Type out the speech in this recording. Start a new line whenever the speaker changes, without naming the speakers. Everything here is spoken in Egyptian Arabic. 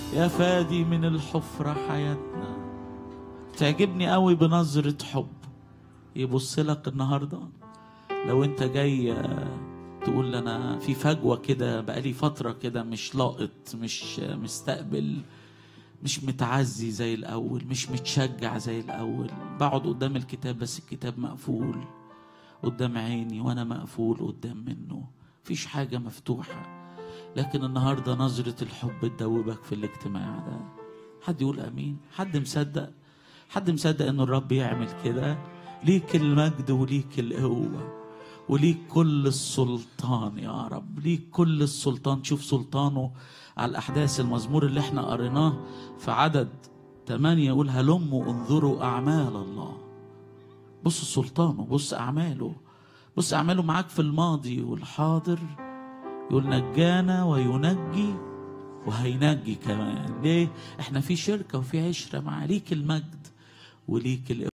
يا فادي من الحفرة حياتنا تعجبني قوي بنظرة حب يبص لك النهاردة لو انت جاي تقول انا في فجوة كده بقالي فترة كده مش لاقط مش مستقبل مش متعزي زي الأول مش متشجع زي الأول بقعد قدام الكتاب بس الكتاب مقفول قدام عيني وأنا مقفول قدام منه مفيش حاجة مفتوحة لكن النهاردة نظرة الحب تدوبك في الاجتماع ده حد يقول أمين حد مصدق حد مصدق إن الرب يعمل كده ليك المجد وليك القوة وليك كل السلطان يا رب ليك كل السلطان شوف سلطانه على الأحداث المزمور اللي احنا قريناه في عدد ثمانية يقول هلموا انظروا أعمال الله بص سلطانه بص أعماله بص أعماله معاك في الماضي والحاضر يقول نجانا وينجي وهينجي كمان ليه احنا في شركة وفي عشرة مع ليك المجد وليك القوة